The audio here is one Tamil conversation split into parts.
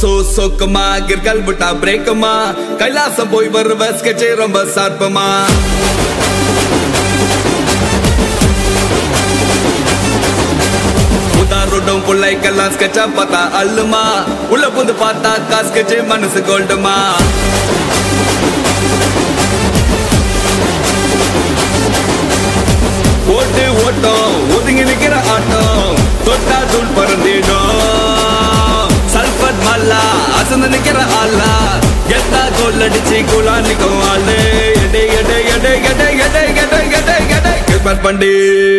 சோ சொக்குமா கிற்கல் விட்டா பிரேக்குமா கைலாசம் போய் வருவ ஸ்கெட்சே ரொம்ப சார்பமா உதாரோடும் பிள்ளைக்கெல்லாம் ஸ்கெட்சா பார்த்தா அல்லுமா உள்ள புந்து பார்த்தா காஸ்கெட்சே மனசு கோல்டுமா ஓட்டு ஓட்டம் ஒதுங்கி நிக்கிற ஆட்டம் தொட்டா தூள் பறந்திடும் சல்பட் மல்லா அசந்து நிக்கிற ஆளா எத்தா கோல் அடிச்சு குலா நிக்கும் ஆளு எடை எடை எடை எடை எடை எடை எடை எடை கிருபட் பண்டி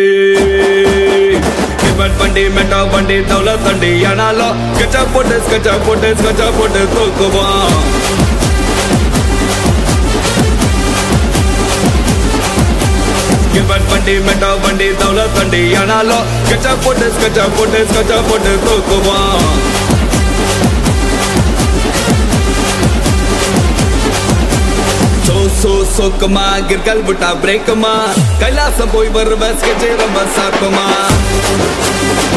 கிருபட் பண்டி மெட்டா பண்டி தவுல தண்டி ஆனாலும் ஸ்கெட்சா போட்டு ஸ்கெட்சா போட்டு ஸ்கெட்சா போட்டு தூக்குவோம் கிபட் வண்டி மெட்டா வண்டி தவுல தண்டி ஆனாலும் ஸ்கெட்சா போட்டு ஸ்கெட்சா போட்டு ஸ்கெட்சா போட்டு தூக்குவோம் சோ சோ சோக்குமா கிற்கல் விட்டா பிரேக்குமா கைலாசம் போய் வருவ ஸ்கெட்சே ரொம்ப சார்பமா